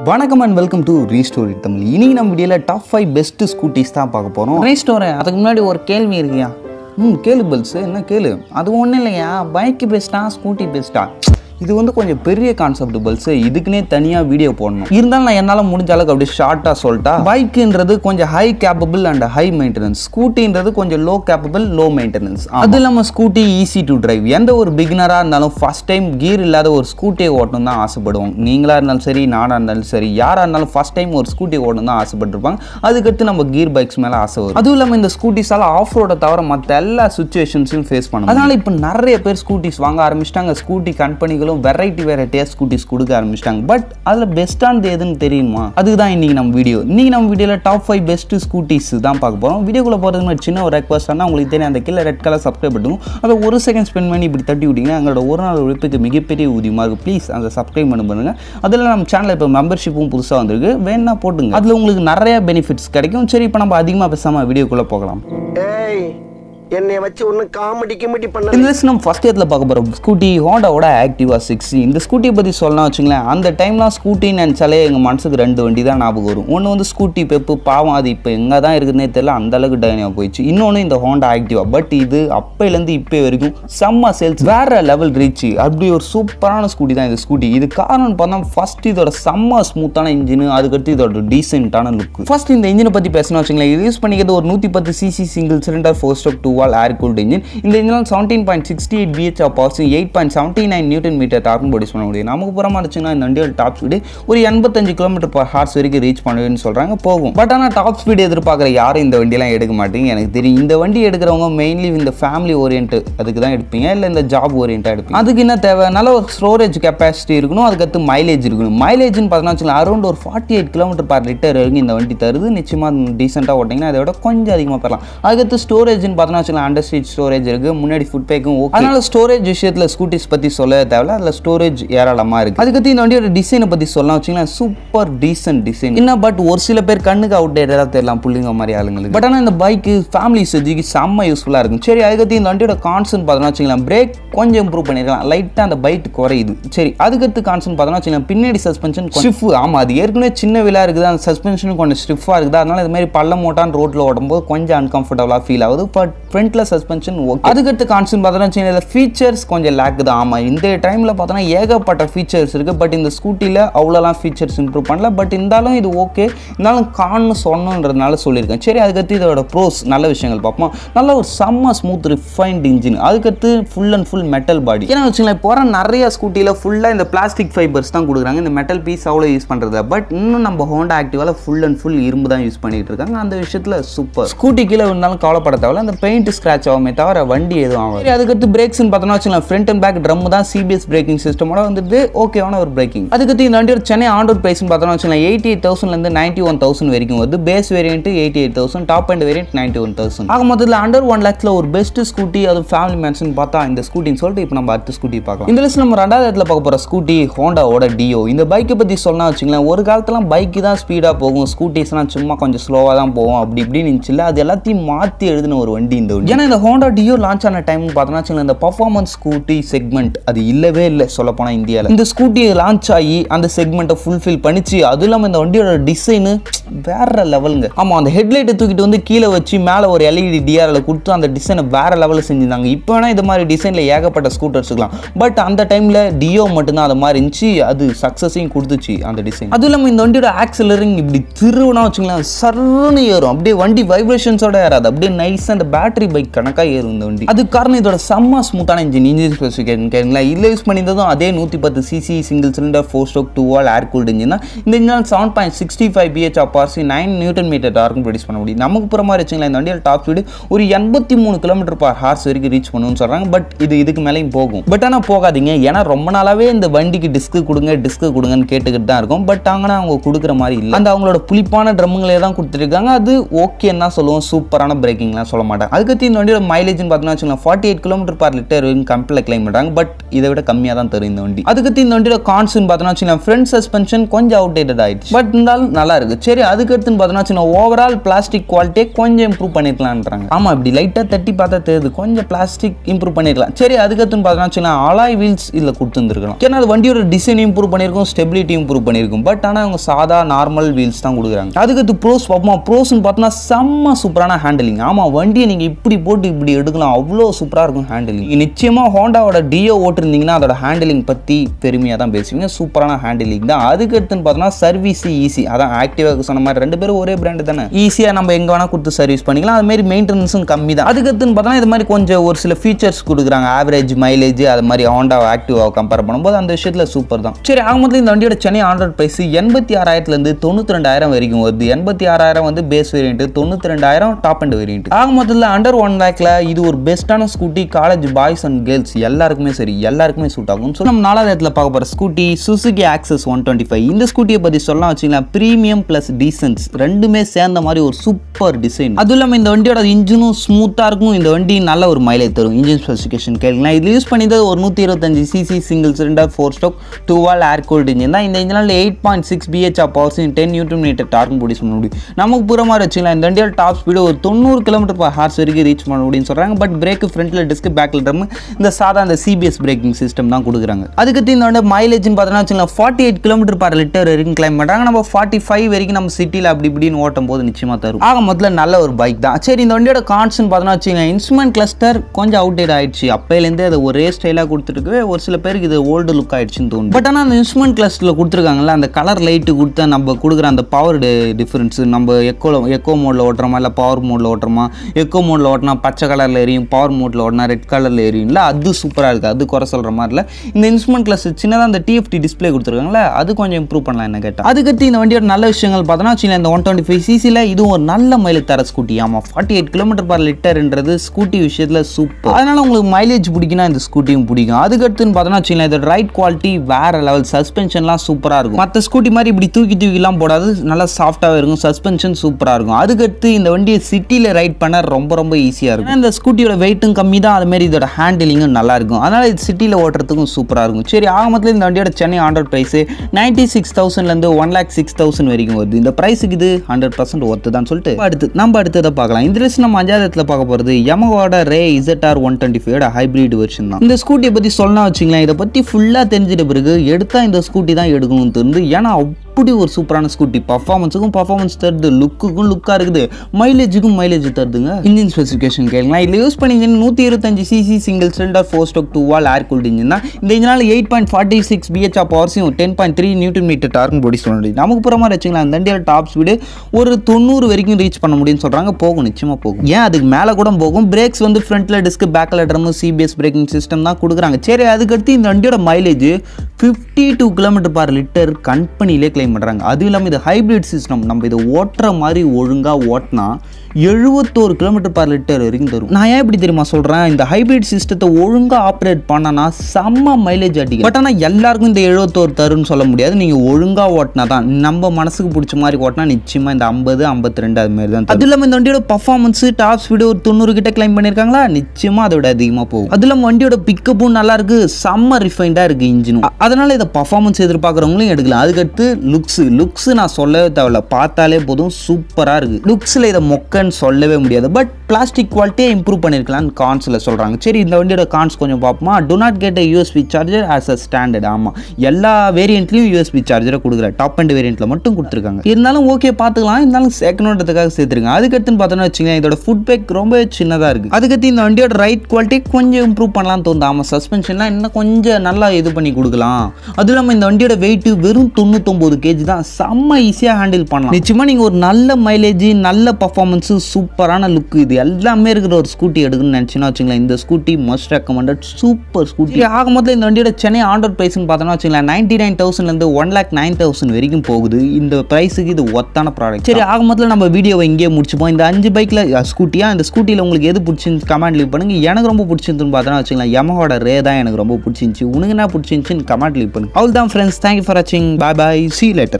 வணக்கம் and welcome to Restory Tamil இன்னைக்கு நம்ம வீடியோவில் டாப் ஃபைவ் பெஸ்ட் ஸ்கூட்டிஸ் தான் பார்க்க போகிறோம் ரீஸ்டோரு அதுக்கு முன்னாடி ஒரு கேள்வி இருக்குயா ம் கேளு பல்ஸ் என்ன கேளு அது ஒன்றும் இல்லையா பைக்கு பெஸ்ட்டா ஸ்கூட்டி பெஸ்ட்டா இது வந்து கொஞ்சம் பெரிய கான்செப்ட் பல்ஸ் இதுக்குன்னே தனியாக வீடியோ போடணும் இருந்தாலும் நான் என்னால் முடிஞ்ச அளவுக்கு அப்படியே ஷார்ட்டாக சொல்லிட்டா பைக்குன்றது கொஞ்சம் high capable and high maintenance ஸ்கூட்டின்றது கொஞ்சம் லோ கேப்பபிள் லோ மெயின்டெனன்ஸ் அது இல்லாமல் ஸ்கூட்டி ஈஸி டு டிரைவ் எந்த ஒரு பிகினராக இருந்தாலும் ஃபர்ஸ்ட் டைம் கீர் இல்லாத ஒரு ஸ்கூட்டியை ஓட்டணும் தான் ஆசைப்படுவோம் நீங்களாக இருந்தாலும் சரி நானாக இருந்தாலும் சரி யாராக இருந்தாலும் ஃபர்ஸ்ட் டைம் ஒரு ஸ்கூட்டி ஓட்டணும் தான் ஆசைப்பட்டிருப்பாங்க அதுக்கடுத்து நம்ம கீர் பைக்ஸ் மேலே ஆசை வரும் அதுவும் இல்லாமல் இந்த ஸ்கூட்டிஸால் ஆஃப் ரோடை தவிர மற்ற எல்லா சுச்சுவேஷன்ஸையும் ஃபேஸ் பண்ணணும் அதனால இப்போ நிறைய பேர் ஸ்கூட்டிஸ் வாங்க ஆரம்பிச்சிட்டாங்க ஸ்கூட்டி கம்பெனிகளும் வெரைட்டி வெரைட்டியாக ஸ்கூட்டிஸ் கொடுக்க ஆரம்பிச்சிட்டாங்க பட் அதில் பெஸ்ட்டானது எதுன்னு தெரியுமா அதுதான் இன்னைக்கு நம்ம வீடியோ இன்னைக்கு நம்ம வீடியோவில் டாப் ஃபைவ் பெஸ்ட் ஸ்கூட்டிஸ் தான் பார்க்க போகிறோம் வீடியோக்குள்ள போகிறதுக்கு முன்னாடி சின்ன ஒரு ரெக்வஸ்ட் ஆனால் உங்களுக்கு தெரியும் அந்த கீழே ரெட் கலர் சப்ஸ்கிரைப் பண்ணுங்க அதை ஒரு செகண்ட் ஸ்பெண்ட் பண்ணி இப்படி தட்டி விட்டீங்கன்னா எங்களோட ஒரு நாள் உழைப்புக்கு மிகப்பெரிய ஊதியமாக இருக்குது ப்ளீஸ் அந்த சப்ஸ்கிரைப் பண்ண பண்ணுங்க அதில் நம்ம சேனலில் இப்போ மெம்பர்ஷிப்பும் புதுசாக வந்திருக்கு வேணா போட்டுங்க அதில் உங்களுக்கு நிறைய பெனிஃபிட்ஸ் கிடைக்கும் சரி இப்போ நம்ம அதிகமாக பேசாமல் வீடியோக்குள்ளே போகலாம் ஏய் என்னைய வச்சு ஒன்னும் காமெடி கிமெடி பண்ண இந்த லிஸ்ட் நம்ம ஃபஸ்ட் இயரில் பார்க்க போகிறோம் ஸ்கூட்டி ஹோண்டாவோட ஆக்டிவா சிக்ஸ் இந்த ஸ்கூட்டியை பற்றி சொல்லலாம் வச்சுங்களேன் அந்த டைம்லாம் ஸ்கூட்டின்னு நினச்சாலே எங்கள் மனசுக்கு ரெண்டு வண்டி தான் ஞாபகம் வரும் ஒன்று வந்து ஸ்கூட்டி பெப்பு பாவம் அது இப்போ எங்கே தான் இருக்குதுன்னே தெரியல அந்த அளவுக்கு டைனியாக போயிடுச்சு இன்னொன்று இந்த ஹோண்டா ஆக்டிவா பட் இது அப்பையிலேருந்து இப்போ வரைக்கும் செம்ம சேல்ஸ் வேற லெவல் ரீச் அப்படி ஒரு சூப்பரான ஸ்கூட்டி தான் இந்த ஸ்கூட்டி இது காரணம் பார்த்தா ஃபர்ஸ்ட் இதோட செம்ம ஸ்மூத்தான இன்ஜின் அதுக்கடுத்து இதோட டீசென்ட்டான லுக் ஃபர்ஸ்ட் இந்த இன்ஜினை பற்றி பேசணும் வச்சுங்களேன் இது யூஸ் பண்ணிக்கிறது ஒரு நூற்றி பத்து CC single cylinder four stroke two valve air cooled engine இந்த இன்ஜினால் seventeen point sixty eight PH of powers eight point seventy nine newton meter டார்க்கும் ப்ரொடியூஸ் பண்ண முடியும் நமக்கு புறமா இருந்துச்சுன்னா இந்த வண்டியோட டாப் ஸ்பீடு ஒரு எண்பத்தஞ்சு கிலோமீட்டர் பர் ஹார்ஸ் வரைக்கும் ரீச் பண்ணுவேன்னு சொல்கிறாங்க போகும் பட் ஆனால் டாப் ஸ்பீடு எதிர்பார்க்குற யாரும் இந்த வண்டியெல்லாம் எடுக்க மாட்டீங்க எனக்கு தெரியும் இந்த வண்டி எடுக்கிறவங்க மெயின்லி இந்த ஃபேமிலி ஓரியன்ட் அதுக்கு தான் எடுப்பீங்க இல்லை இந்த ஜாப் ஓரியன்ட்டாக எடுப்பீங்க அதுக்கு என்ன தேவை நல்ல ஒரு ஸ்டோரேஜ் கெப்பாசிட்டி இருக்கணும் அதுக்கடுத்து மைலேஜ் இருக்கணும் மைலேஜ்னு பார்த்தோன்னா வச்சுக்கலாம் அரௌண்ட் ஒரு forty eight kilometre per litre வரைக்கும் இந்த வண்டி தருது நிச்சயமாக டீசெண்டாக ஓட்டிங்கன்னா அதை விட கொஞ்சம் அதிகமாக பெறலாம் அதுக்கடுத்து ஸ்டோரேஜ்னு பார்த்தோன்னா வச்சுக்கலாம் அண்டர் ஸ்டேஜ் ஸ்டோரேஜ் இருக்குது முன்னாடி ஃபுட் பேக்கும் ஓகே அதனால ஸ்டோரேஜ் விஷயத்தில் ஸ்கூட்டிஸ் பற்றி சொல்ல தேவையில்ல அதில் ஸ்டோரேஜ் ஏராளமாக இருக்குது அதுக்கடுத்து இந்த வண்டியோட டிசைனை பற்றி சொல்லலாம் வச்சுக்கலாம் சூப்பர் டீசென்ட் டிசைன் என்ன பட் ஒரு சில பேர் கண்ணுக்கு அவுடேட்டடாக தெரியலாம் புள்ளிங்க மாதிரி ஆளுங்களுக்கு பட் ஆனால் இந்த பைக்கு ஃபேமிலி சர்ஜிக்கு செம்ம யூஸ்ஃபுல்லாக இருக்கும் சரி அதுக்கடுத்து இந்த வண்டியோட கான்சன் பார்த்தோன்னா வச்சுக்கலாம் பிரேக் கொஞ்சம் இம்ப்ரூவ் பண்ணிருக்கலாம் லைட்டாக அந்த பைட் குறையுது சரி அதுக்கடுத்து கான்சன் பார்த்தோன்னா வச்சுக்கலாம் பின்னாடி சஸ்பென்ஷன் ஸ்டிஃப் ஆமாம் அது ஏற்கனவே சின்ன விலா இருக்குது அந்த சஸ்பென்ஷனும் கொஞ்சம் ஸ்டிஃபாக இருக்குது அதனால இது மாதிரி பள்ள மோட்டான் ரோட்டில் ஓடும்போது கொஞ்சம் அன்கம்ஃபர்டபுளாக ஃபீல் ஆகுது பட் ஃப்ரண்ட்டில் சஸ்பென்ஷன் ஓகே அதுக்கடுத்து கான்சன் பார்த்தோன்னா வச்சுக்கலாம் ஃபீச்சர்ஸ் கொஞ்சம் லேக் தான் ஆமாம் இந்த டைமில் பார்த்தோன்னா ஏகப்பட்ட ஃபீச்சர்ஸ் இருக்குது பட் இந்த ஸ்கூட்டியில் அவ்வளோலாம் ஃபீச்சர்ஸ் இம்ப்ரூவ் பண்ணல பட் இருந்தாலும் இது ஓகே இருந்தாலும் கான்னு சொன்னன்றதுனால சொல்லியிருக்கேன் சரி அதுக்கடுத்து இதோட ப்ரோஸ் நல்ல விஷயங்கள் பார்ப்போம் நல்ல ஒரு செம்ம ஸ்மூத் ரிஃபைன்ட் இன்ஜின் அதுக்கடுத்து full and full metal body ஏன்னா வச்சுங்களேன் இப்போ வர நிறைய ஸ்கூட்டியில் ஃபுல்லாக இந்த பிளாஸ்டிக் ஃபைபர்ஸ் தான் கொடுக்குறாங்க இந்த மெட்டல் பீஸ் அவ்வளோ யூஸ் பண்ணுறது பட் இன்னும் நம்ம ஹோண்டா ஆக்டிவால ஃபுல் அண்ட் ஃபுல் இரும்பு தான் யூஸ் பண்ணிட்டு இருக்காங்க அந்த விஷயத்தில் சூப்பர் ஸ்கூட்டி கீழே இருந்தாலும் கவலைப்பட தேவையில்ல அந்த பெயிண்ட் ஸ்க்ராச் ஆகுமே தவிர வண்டி எதுவும் ஆகும் சரி அதுக்கடுத்து பிரேக்ஸ்னு பார்த்தோம்னா வச்சுக்கலாம் ஃப்ரண்ட் அண்ட் பேக் ட்ரம் தான் சிபிஎஸ் பிரேக்கிங் சிஸ்டமோட வந்துட்டு ஓகேவான ஒரு பிரேக்கிங் அதுக்கடுத்து இந்த வண்டியோட சென்னை ஆண்டோர் ப்ரைஸ்னு பார்த்தோம்னா வச்சுக்கலாம் எயிட்டி எயிட் தௌசண்ட்லேருந்து நைன்ட்டி ஒன் தௌசண்ட் வரைக்கும் வருது base variant eighty eight thousand top and variant ninety one thousand ஆக மொத்தத்தில் அண்டர் ஒன் லேக்ஸில் ஒரு பெஸ்ட் ஸ்கூட்டி அது ஃபேமிலி மேன்ஷன் பார்த்தா இந்த ஸ்கூட்டின்னு சொல்லிட்டு இப்போ நம்ம அடுத்த ஸ்கூட்டி பார்க்கலாம் இந்த லிஸ்ட் நம்ம ரெண்டாவது இடத்துல பார்க்க போகிற ஸ்கூட்டி ஹோண்டாவோட டியோ இந்த பைக்கை பற்றி சொன்னா வச்சுங்களேன் ஒரு காலத்துலாம் பைக்கு தான் ஸ்பீடாக போகும் ஸ்கூட்டிஸ்லாம் சும்மா கொஞ்சம் ஸ்லோவாக தான் போகும் அப்படி இப்படின்னு இருந்துச்சுல அது எல்லாத்தையும் மாற்றி எழுதின ஒரு வண்டி இந்த வண்டி ஏன்னா இந்த ஹோண்டா டியோ லான்ச் ஆன டைம் பார்த்தோன்னா வச்சுங்களேன் இந்த பர்ஃபார்மன்ஸ் ஸ்கூட்டி செக்மெண்ட் அது இல்லவே இல்லை சொல்ல போனால் இந்தியாவில் இந்த ஸ்கூட்டி லான்ச் ஆகி அந்த செக்மெண்ட்டை ஃபுல்ஃபில் பண்ணிச்சு அதுவும் இல்லாமல் இந்த வண்டியோட டிசைனு வேற லெவலுங்க ஆமாம் அந்த ஹெட்லைட்டை தூக்கிட்டு வந்து கீழே வச்சு மேலே ஒரு எல்இடி டிஆரில் கொடுத்து அந்த டிசைனை வேற லெவலில் செஞ்சிருந்தாங்க இப்போ வேணால் இது மாதிரி டிசைனில் ஏகப்பட்ட ஸ்கூட்டர்ஸ் இருக்கலாம் பட் அந்த டைமில் டியோ மட்டும்தான் அது மாதிரி இருந்துச்சு அது சக்ஸஸையும் கொடுத்துச்சு அந்த டிசைன் அதுவும் இல்லாமல் இந்த வண்டியோட ஆக்சிலரிங் இப்படி திருவுனா வச்சுங்களேன் சர்ன்னு ஏறும் அப்படியே வண்டி வைப்ரேஷன்ஸோட ஏறாது அப்படியே நைஸ் அந்த பேட்டரி பைக் கணக்காக ஏறும் இந்த வண்டி அது காரணம் இதோட செம்ம ஸ்மூத்தான இன்ஜின் இன்ஜின் ஸ்பெசிஃபிகேஷன் கேளுங்களா இல்லை யூஸ் பண்ணியிருந்ததும் அதே நூற்றி பத்து CC single cylinder four stroke two valve air cooled engine தான் இந்த இன்ஜினால் seven point sixty five PH of பார்சி நைன் நியூட்டன் மீட்டர் டார்க்கும் ப்ரொடியூஸ் பண்ண முடியும் நமக்கு புறமா வச்சுங்களா இந்த வண்டியில் டாப் ஸ்பீடு ஒரு எண்பத்தி மூணு கிலோமீட்டர் பர் ஹார்ஸ் வரைக்கும் ரீச் பண்ணுன்னு சொல்கிறாங்க பட் இது இதுக்கு மேலேயும் போகும் பட் ஆனால் போகாதீங்க ஏன்னா ரொம்ப நாளாகவே இந்த வண்டிக்கு டிஸ்க்கு கொடுங்க டிஸ்க்கு கொடுங்கன்னு கேட்டுக்கிட்டு தான் இருக்கும் பட் ஆனால் அவங்க கொடுக்குற மாதிரி இல்லை அந்த அவங்களோட புளிப்பான ட்ரம்முங்களே தான் கொடுத்துருக்காங்க அது ஓகேன்னு தான் சொல்லுவோம் சூப்பரான பிரேக்கிங்லாம் சொல்ல மாட்டாங்க அதுக்கடுத்து இந்த வண்டியோட மைலேஜ்னு பார்த்தோம்னா வச்சுக்கலாம் forty eight kilometre per litre கம்பெனியில் கிளைம் பண்ணுறாங்க பட் இதை விட கம்மியாக தான் தரும் இந்த வண்டி அதுக்கடுத்து இந்த வண்டியோட கான்ஸ்னு பார்த்தோம்னா வச்சுக்கலாம் ஃப்ரண்ட் சஸ்பென்ஷன் கொஞ்சம் அவுடேட்டட் ஆயிடுச்சு பட் இருந்தாலும் நல்லா இருக்கு சரி சரி அதுக்கடுத்துன்னு பார்த்தோன்னா சின்ன ஓவரால் பிளாஸ்டிக் குவாலிட்டியை கொஞ்சம் இம்ப்ரூவ் பண்ணிருக்கலான்றாங்க ஆமாம் இப்படி லைட்டாக தட்டி பார்த்தா தெரியுது கொஞ்சம் பிளாஸ்டிக் இம்ப்ரூவ் பண்ணிருக்கலாம் சரி அதுக்கடுத்துன்னு பார்த்தோன்னா சின்ன அலாய் வீல்ஸ் இதில் கொடுத்துருந்துருக்கலாம் ஏன்னா அது வண்டியோட டிசைன் இம்ப்ரூவ் பண்ணியிருக்கும் ஸ்டெபிலிட்டி இம்ப்ரூவ் பண்ணியிருக்கும் பட் ஆனால் அவங்க சாதா நார்மல் வீல்ஸ் தான் கொடுக்குறாங்க அதுக்கடுத்து ப்ரோஸ் பார்ப்போமா ப்ரோஸ்னு பார்த்தோன்னா செம்ம சூப்பரான ஹேண்டிலிங் ஆமாம் வண்டியை நீங்கள் இப்படி போட்டு இப்படி எடுக்கலாம் அவ்வளோ சூப்பராக இருக்கும் ஹேண்டிலிங் நிச்சயமாக ஹோண்டாவோட டியோ ஓட்டிருந்தீங்கன்னா அதோட ஹேண்டிலிங் பற்றி பெருமையாக தான் பேசுவீங்க சூப்பரான ஹேண்டிலிங் தான் அதுக்கடுத்துன்னு பார்த்தோன்னா சர்வீஸ் ஈஸி அதான் ஆக்டிவாக்கு சொன்ன மாதிரி ரெண்டு பேரும் ஒரே பிராண்டு தானே ஈஸியாக நம்ம எங்கே வேணால் கொடுத்து சர்வீஸ் பண்ணிக்கலாம் அது மாதிரி மெயின்டெனன்ஸும் கம்மி தான் அதுக்கடுத்துன்னு பார்த்தோன்னா இது மாதிரி கொஞ்சம் ஒரு சில ஃபீச்சர்ஸ் கொடுக்குறாங்க ஆவரேஜ் மைலேஜ் அது மாதிரி ஹோண்டா ஆக்டிவாக கம்பேர் பண்ணும்போது அந்த விஷயத்தில் சூப்பர் தான் சரி ஆக மொத்தம் இந்த வண்டியோட சென்னை ஆண்ட்ராய்ட் ப்ரைஸ் எண்பத்தி ஆறாயிரத்துலேருந்து தொண்ணூற்றி ரெண்டாயிரம் வரைக்கும் வருது எண்பத்தி ஆறாயிரம் வந்து பேஸ் வேரியன்ட் தொண்ணூற்றி ரெண்டாயிரம் டாப் அண்ட் வேரியன்ட் ஆக மொத்தத்தில் அண்டர் ஒன் லேக்ல இது ஒரு பெஸ்ட்டான scooty college boys and girls எல்லாருக்குமே சரி எல்லாருக்குமே சூட் ஆகும் ஸோ நம்ம நாலாவது இடத்துல பார்க்க போகிற scooty Suzuki Access one twenty five இந்த ஸ்கூட்டியை பற்றி சொல்லலாம் வச்சுக்கலாம் ப்ரீமியம் ப்ளஸ் டீசன்ஸ் ரெண்டுமே சேர்ந்த மாதிரி ஒரு சூப்பர் டிசைன் அதுவும் இல்லாமல் இந்த வண்டியோட இன்ஜினும் ஸ்மூத்தாக இருக்கும் இந்த வண்டி நல்ல ஒரு மைலேஜ் தரும் இன்ஜின் ஸ்பெசிஃபிகேஷன் கேட்கலாம் இது யூஸ் பண்ணியது ஒரு நூற்றி இருபத்தஞ்சு CC single cylinder four stroke two valve air cooled engine தான் இந்த இன்ஜினால் eight point six pH of powers ten newton metre torque produce பண்ண முடியும் நமக்கு புற மாதிரி வச்சுக்கலாம் இந்த வண்டியோட டாப் ஸ்பீடு ஒரு தொண்ணூறு கிலோமீட்டர் பர் ஹார்ஸ் வரைக்கும் ரீச் பண்ண முடியும்னு சொல்கிறாங்க பட் பிரேக் ஃப்ரண்ட்டில் டிஸ்க் பேக்கில் ட்ரம் இந்த சாதா அந்த சிபிஎஸ் பிரேக்கிங் சிஸ்டம் தான் கொடுக்குறாங்க அதுக்கு இந்த வந்து மைலேஜ்னு பார்த்தோன்னா வச்சுக்கலாம் forty eight kilometre per litre வரைக்கும் கிளைம் பண்ணுறாங்க நம்ம ஃபார்ட்டி ஃபைவ் வரைக்கும் நம்ம சிட்டியில் அப்படி இப்படின்னு ஓட்டும் போது நிச்சயமாக தரும் ஆக மொத்தத்தில் நல்ல ஒரு பைக் தான் சரி இந்த வண்டியோட கான்ஸ்னு பார்த்தோன்னா வச்சுக்கலாம் இன்ஸ்ட்ருமெண்ட் கிளஸ்டர் கொஞ்சம் அவுடேட் ஆயிடுச்சு அப்பையிலேருந்தே அதை ஒரே ஸ்டைலாக கொடுத்துருக்கு ஒரு சில பேருக்கு இது ஓல்டு லுக் ஆயிடுச்சுன்னு தோணும் பட் ஆனால் அந்த இன்ஸ்ட்ருமெண்ட் கிளஸ்டரில் கொடுத்துருக்காங்கல்ல அந்த கலர் லைட்டு கொடுத்து நம்ம கொடுக்குற அந்த பவர் டிஃப்ரென்ஸ் நம்ம எக்கோ எக்கோ மோடில் ஓட்டுறோமா இல்லை பவர் மோடில் ஓட்டுறோமா எக்கோ மோடில் ஓட்டினா பச்சை கலரில் எரியும் பவர் மோடில் ஓட்டினா ரெட் கலரில் எரியும்ல அது சூப்பராக இருக்குது அது குறை சொல்கிற மாதிரி இல்லை இந்த இன்ஸ்ட்ருமெண்ட் கிளாஸ் சின்னதாக அந்த டிஎஃப்டி டிஸ்பிளே கொடுத்துருக்காங்களே அது கொஞ்சம் இம்ப்ரூவ் பண்ணலாம் என்ன கேட்டால் அதுக்கடுத்து இந்த வண்டியோட நல்ல விஷயங்கள் பார்த்தோன்னா வச்சுக்கலாம் இந்த ஒன் டுவெண்ட்டி ஃபைவ் சிசியில் இதுவும் ஒரு நல்ல மைலேஜ் தர ஸ்கூட்டி ஆமாம் ஃபார்ட்டி எயிட் கிலோமீட்டர் பர் லிட்டர்ன்றது ஸ்கூட்டி விஷயத்தில் சூப்பர் அதனால் உங்களுக்கு மைலேஜ் பிடிக்குன்னா இந்த ஸ்கூட்டியும் பிடிக்கும் அதுக்கடுத்துன்னு பார்த்தோன்னா வச்சுக்கலாம் இதோட ரைட் குவாலிட்டி வேற லெவல் சஸ்பென்ஷன்லாம் சூப்பராக இருக்கும் மற்ற ஸ்கூட்டி மாதிரி இப்படி தூக்கி தூக்கிலாம் போடாது நல்லா சாஃப்டாகவே இருக்கும் சஸ்பென்ஷன் சூப்பராக இருக்கும் அதுக்கடுத்து இந்த வண்டியை சிட்டியில் ரைட் பண்ண ரொம்ப ரொம்ப ஈஸியாக இருக்கும் ஏன்னா இந்த ஸ்கூட்டியோட வெயிட்டும் கம்மி தான் அதுமாரி இதோட ஹேண்டிலிங்கும் நல்லா இருக்கும் அதனால் இது சிட்டியில் ஓட்டுறதுக்கும் சூப்பராக இருக்கும் சரி ஆக மொத்தத்தில் இந்த வண்டியோட சென்னை ஆண்ட்ராய்ட் ப்ரைஸ் நைன்ட்டி சிக்ஸ் தௌசண்ட்லேருந்து ஒன் லேக் சிக்ஸ் தௌசண்ட் வரைக்கும் வருது இந்த ப்ரைஸுக்கு இது ஹண்ட்ரட் பர்சன்ட் ஒர்த்து தான் சொல்லிட்டு அடுத்து நம்ம அடுத்ததை பார்க்கலாம் இந்த லிஸ்ட் நம்ம அஞ்சாவது இடத்துல பார்க்க போகிறது யமகோட Ray ZR one twenty five hybrid version தான் இந்த ஸ்கூட்டியை பற்றி சொல்லலாம் வச்சுங்களேன் இதை பற்றி ஃபுல்லாக தெரிஞ்சிட்ட பிறகு எடுத்தால் இந்த ஸ்கூட்டி தான் எடுக்கணும்னு தோணுது ஏன்னா அப்படி ஒரு சூப்பரான ஸ்கூட்டி பர்ஃபார்மன்ஸுக்கும் பர்ஃபார்மன்ஸ் தருது லுக்குக்கும் லுக்காக இருக்குது மைலேஜுக்கும் மைலேஜ் தருதுங்க இன்ஜின் ஸ்பெசிஃபிகேஷன் கேட்கலாம் இதில் யூஸ் பண்ணி இன்ஜின் நூற்றி இருபத்தஞ்சு CC single cylinder four stroke two valve air cooled engine தான் இந்த இன்ஜினால் eight point forty six pH of பவர்ஸையும் ten point three newton metre torque பொடி சொல்ல முடியும் நமக்கு புற மாதிரி வச்சுக்கலாம் அந்த வண்டியோட டாப் ஸ்பீடு ஒரு தொண்ணூறு வரைக்கும் ரீச் பண்ண முடியும்னு சொல்கிறாங்க போகும் நிச்சயமாக போகும் ஏன் அதுக்கு மேலே கூட போகும் பிரேக்ஸ் வந்து ஃப்ரண்ட்டில் டிஸ்க் பேக்கில் ட்ரம் சிபிஎஸ் பிரேக்கிங் சிஸ்டம் தான் கொடுக்குறாங்க சரி அதுக்கடுத்து இந்த வண்டியோட mileage fifty two kilometre per litre கம்பெனிலே கிளைம் பண்ணுறாங்க அதுவும் இல்லாமல் இது ஹைப்ரிட் சிஸ்டம் நம்ம இதை ஓட்டுற மாதிரி ஒழுங்காக ஓட்டினா எழுபத்தோரு கிலோமீட்டர் பர் லிட்டர் வரைக்கும் தரும் நான் ஏன் இப்படி தெரியுமா சொல்கிறேன் இந்த ஹைப்ரிட் சிஸ்டத்தை ஒழுங்காக ஆப்ரேட் பண்ணனா செம்ம மைலேஜ் அடிக்கும் பட் ஆனால் எல்லாருக்கும் இந்த எழுபத்தோரு தரும்னு சொல்ல முடியாது நீங்கள் ஒழுங்காக ஓட்டினா தான் நம்ம மனசுக்கு பிடிச்ச மாதிரி ஓட்டினா நிச்சயமாக இந்த ஐம்பது ஐம்பத்தி ரெண்டு அது மாதிரி தான் அது இல்லாமல் இந்த வண்டியோட பர்ஃபார்மன்ஸ் டாப் ஸ்பீடு ஒரு தொண்ணூறு கிட்ட கிளைம் பண்ணியிருக்காங்களா நிச்சயமாக அதோட அதிகமாக போகும் அது இல்லாமல் வண்டியோட பிக்கப்பும் நல்லா இருக்கு செம்ம ரிஃபைண்டாக இருக்குது இன்ஜினும் அதனால இதை பர்ஃபார்மன்ஸ் எதிர்பார்க்குறவங்களும் எடுக்கலாம் அதுக்கடுத்து லுக்ஸ் லுக்ஸ் நான் சொல்லவே தேவையில்ல பார்த்தாலே போதும் சூப்பராக இருக்குது லுக்ஸில் இதை மொக்கன்னு சொல்லவே முடியாது பட் பிளாஸ்டிக் குவாலிட்டியை இம்ப்ரூவ் பண்ணியிருக்கலாம்னு கான்ஸில் சொல்கிறாங்க சரி இந்த வண்டியோட கான்ஸ் கொஞ்சம் பார்ப்போமா do not get a USB charger as a standard ஆமாம் எல்லா வேரியண்ட்லையும் யூஎஸ்பி சார்ஜரை கொடுக்குற டாப் அண்ட் வேரியண்ட்டில் மட்டும் கொடுத்துருக்காங்க இருந்தாலும் ஓகே பார்த்துக்கலாம் இருந்தாலும் சேர்க்கணுன்றதுக்காக சேர்த்துருங்க அதுக்கடுத்துன்னு பார்த்தோன்னா வச்சுக்கோங்க இதோட ஃபுட் பேக் ரொம்ப சின்னதாக இருக்குது அதுக்கடுத்து இந்த வண்டியோட ரைட் குவாலிட்டி கொஞ்சம் இம்ப்ரூவ் பண்ணலாம்னு தோணுது ஆமாம் சஸ்பென்ஷன்லாம் இன்னும் கொஞ்சம் நல்லா இது பண்ணி கொடுக்கலாம் அதுவும் இல்லாமல் இந்த வண்டியோட வெயிட் வெறும் தொண்ணூத்தொம்பது கேஜி தான் செம்ம ஈஸியாக ஹேண்டில் பண்ணலாம் நிச்சயமாக நீங்கள் ஒரு நல்ல மைலேஜ் நல்ல பர்ஃபார்மன்ஸு சூப்பரான லுக் இது எல்லாமே இருக்கிற ஒரு ஸ்கூட்டி எடுக்கணும்னு நினச்சினா வச்சுங்களேன் இந்த scooty must recommended super scooty ஆக மொத்தம் இந்த வண்டியோட சென்னை ஆண்டர் ப்ரைஸ்னு பார்த்தோம்னா வச்சுங்களேன் நைன்டி நைன் தௌசண்ட்லேருந்து ஒன் லேக் நைன் தௌசண்ட் வரைக்கும் போகுது இந்த ப்ரைஸுக்கு இது ஒத்தான ப்ராடக்ட் சரி ஆக மொத்தத்தில் நம்ம வீடியோவை இங்கேயே முடிச்சுப்போம் இந்த அஞ்சு பைக்கில் ஸ்கூட்டியா இந்த ஸ்கூட்டியில் உங்களுக்கு எது பிடிச்சிருந்து கமெண்ட் லீவ் பண்ணுங்க எனக்கு ரொம்ப பிடிச்சிருந்துன்னு பார்த்தோன்னா வச்சுங்களேன் யமஹோட ரே தான் எனக்கு ரொம்ப பிடிச்சிருந்துச்சு உனக்கு என்ன பிடிச்சிருந்துச்சின்னு கமெண்ட் லீவ் பண்ணுங்க அவ்வளோ தான் ஃப்ரெண்ட்ஸ் தேங்க்யூ ஃபார் வாட்சிங் பாய் பாய் சி லெட்டர்